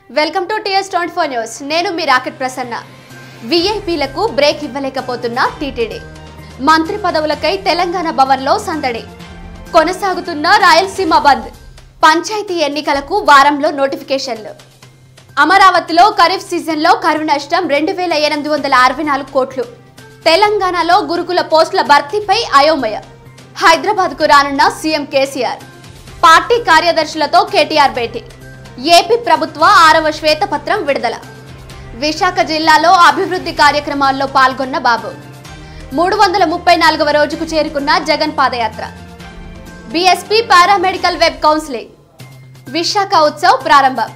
welcome to TS twenty four news నేను మీ rocket Prasanna విఐపీలకు బ్రేక్ ఇవ్వలేకపోతున్న టీటీడీ మంత్రి పదవులకై తెలంగాణ భవన్లో సందడి కొనసాగుతున్న రాయలసీమ బంద్ పంచాయతీ ఎన్నికలకు వారంలో నోటిఫికేషన్లు అమరావతిలో ఖరీఫ్ సీజన్లో కరువు నష్టం రెండు వేల ఎనిమిది వందల అరవై నాలుగు కోట్లు తెలంగాణలో గురుకుల పోస్టుల భర్తీపై అయోమయ హైదరాబాద్కు రానున్న సీఎం కేసీఆర్ పార్టీ కార్యదర్శులతో కేటీఆర్ భేటీ ఏపీ ప్రభుత్వ ఆరవ శ్వేతపత్రం విడుదల విశాఖ జిల్లాలో అభివృద్ధి కార్యక్రమాల్లో పాల్గొన్న బాబు మూడు వందల ముప్పై నాలుగవ రోజుకు చేరుకున్న జగన్ పాదయాత్ర BSP paramedical web counselling Visakha Utsav ప్రారంభం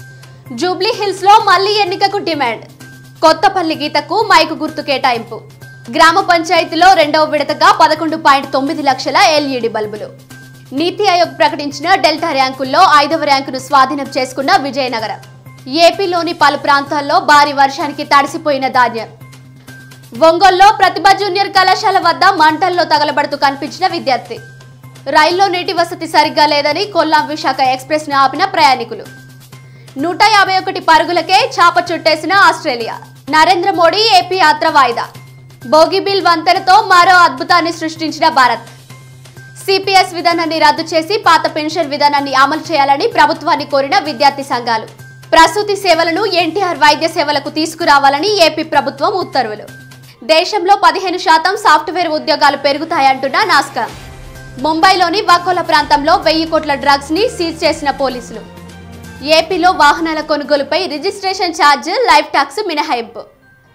జూబ్లీ హిల్స్ లో మళ్లీ ఎన్నికకు డిమాండ్ కొత్తపల్లి గీతకు మైకు గుర్తు కేటాయింపు గ్రామ పంచాయతీలో రెండవ విడతగా పదకొండు పాయింట్ తొమ్మిది లక్షల ఎల్ఈడి బల్బులు నీతి ఆయోగ్ ప్రకటించిన డెల్టా ర్యాంకుల్లో ఐదవ ర్యాంకును స్వాధీనం చేసుకున్న విజయనగరం ఏపీలోని పలు ప్రాంతాల్లో భారీ వర్షానికి తడిసిపోయిన ధాన్యం ఒంగోలులో ప్రతిభ జూనియర్ కళాశాల వద్ద మంటల్లో తగలబడుతూ కనిపించిన విద్యార్థి రైల్లో నీటి వసతి సరిగ్గా లేదని కొల్లాం విశాఖ ఎక్స్ప్రెస్ ను ఆపిన ప్రయాణికులు నూట యాభై ఒకటి పరుగులకే చాప చుట్టేసిన ఆస్ట్రేలియా నరేంద్ర మోడీ ఏపీ యాత్ర వాయిదా బోగిబిల్ వంతెనతో మరో అద్భుతాన్ని సృష్టించిన భారత్ సిపిఎస్ విధానాన్ని రద్దు చేసి పాత పెన్షన్ విధానాన్ని అమలు చేయాలని ప్రభుత్వాన్ని కోరిన విద్యార్థి సంఘాలు ప్రసూతి సేవలను ఎన్టీఆర్ వైద్య సేవలకు తీసుకురావాలని ఏపీ ప్రభుత్వం ఉత్తర్వులు దేశంలో పదిహేను శాతం సాఫ్ట్వేర్ ఉద్యోగాలు పెరుగుతాయంటున్న నాస్కా ముంబైలోని వాకోల ప్రాంతంలో వెయ్యి కోట్ల డ్రగ్స్ ని సీజ్ చేసిన పోలీసులు ఏపీలో వాహనాల కొనుగోలుపై రిజిస్ట్రేషన్ ఛార్జ్ లైఫ్ ట్యాక్స్ మినహాయింపు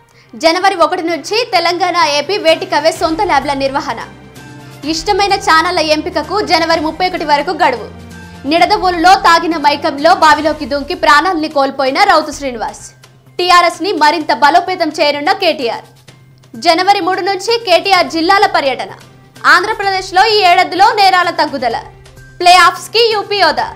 జనవరి ఒకటి నుంచి తెలంగాణ ఏపీ వేటికవే సొంత ల్యాబ్ల నిర్వహణ ఇష్టమైన ఛానళ్ల ఎంపికకు జనవరి ముప్పై ఒకటి వరకు గడువు నిడదవోలులో తాగిన మైకంలో బావిలోకి దూకి ప్రాణాల్ని కోల్పోయిన రౌతు శ్రీనివాస్ టీఆర్ఎస్ ని మరింత బలోపేతం చేయనున్న కేటీఆర్ జనవరి మూడు నుంచి కేటీఆర్ జిల్లాల పర్యటన ఆంధ్రప్రదేశ్లో ఈ ఏడాదిలో నేరాల తగ్గుదల ప్లే ఆఫ్స్ కి యూపీ యోధా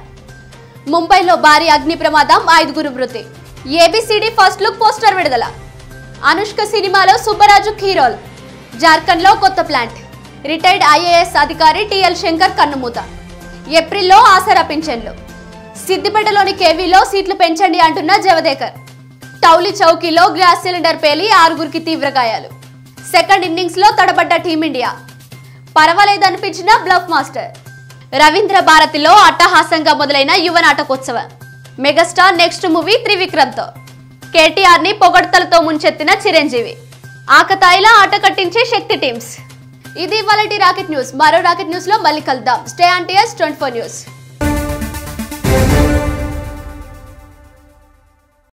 ముంబైలో భారీ అగ్ని ప్రమాదం ఐదుగురు మృతి ఏబిసిడి ఫస్ట్ లుక్ పోస్టర్ విడుదల అనుష్క సినిమాలో సుబ్బరాజు హీరోల్ జార్ఖండ్లో కొత్త ప్లాంట్ రిటైర్డ్ ఐఏఎస్ అధికారి టిఎల్ శంకర్ కన్నుమూత ఏప్రిల్లో ఆసరా పింఛన్లు సిద్దిపేటలోని కేవీలో సీట్లు పెంచండి అంటున్న జవదేకర్ టౌలి చౌకీలో గ్యాస్ సిలిండర్ పేలి ఆరుగురికి తీవ్ర గాయాలు సెకండ్ ఇన్నింగ్స్ లో తడబడ్డ టీమిండియా పర్వాలేదనిపించిన బ్లఫ్ మాస్టర్ రవీంద్ర భారతిలో అట్టహాసంగా మొదలైన యువ నాటకోత్సవం మెగాస్టార్ నెక్స్ట్ మూవీ త్రివిక్రమ్తో కేటీఆర్ ని పొగడ్తలతో ముంచెత్తిన చిరంజీవి ఆకతాయిలా ఆట కట్టించే శక్తి టీమ్స్ ఇది ఇవాళ రాకెట్ న్యూస్ మరో రాకెట్ న్యూస్ లో మళ్ళీ కలుద్దాం stay on TS twenty four news